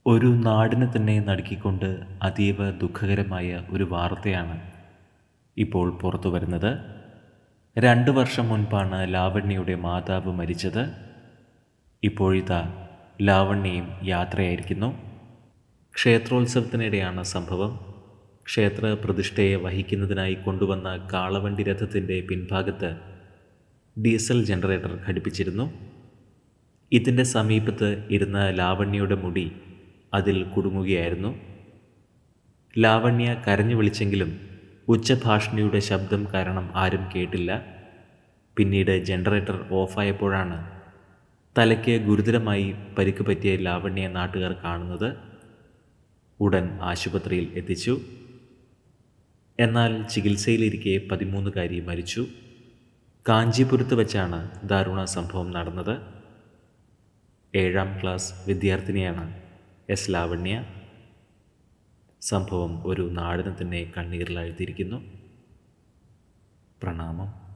ഒരു നാടിനെ തന്നെ നടുക്കിക്കൊണ്ട് അതീവ ദുഃഖകരമായ ഒരു വാർത്തയാണ് ഇപ്പോൾ പുറത്തു വരുന്നത് രണ്ട് വർഷം മുൻപാണ് ലാവണ്യയുടെ മാതാവ് മരിച്ചത് ഇപ്പോഴിതാ ലാവണ്യയും യാത്രയായിരിക്കുന്നു ക്ഷേത്രോത്സവത്തിനിടെയാണ് സംഭവം ക്ഷേത്ര പ്രതിഷ്ഠയെ വഹിക്കുന്നതിനായി കൊണ്ടുവന്ന കാളവണ്ടി രഥത്തിൻ്റെ പിൻഭാഗത്ത് ഡീസൽ ജനറേറ്റർ ഘടിപ്പിച്ചിരുന്നു ഇതിൻ്റെ സമീപത്ത് ഇരുന്ന ലാവണ്യയുടെ മുടി അതിൽ കുടുങ്ങുകയായിരുന്നു ലാവണ്യ കരഞ്ഞു വിളിച്ചെങ്കിലും ഉച്ചഭാഷിണിയുടെ ശബ്ദം കാരണം ആരും കേട്ടില്ല പിന്നീട് ജനറേറ്റർ ഓഫായപ്പോഴാണ് തലയ്ക്ക് ഗുരുതരമായി പരിക്ക് പറ്റിയ ലാവണ്യ നാട്ടുകാർ കാണുന്നത് ഉടൻ ആശുപത്രിയിൽ എത്തിച്ചു എന്നാൽ ചികിത്സയിലിരിക്കെ പതിമൂന്നുകാരി മരിച്ചു കാഞ്ചീപുരത്ത് വെച്ചാണ് ദാരുണ സംഭവം നടന്നത് ഏഴാം ക്ലാസ് വിദ്യാർത്ഥിനിയാണ് എസ് ലാവണ്യ സംഭവം ഒരു നാടിനെ തന്നെ കണ്ണീരിലാഴ്ത്തിയിരിക്കുന്നു പ്രണാമം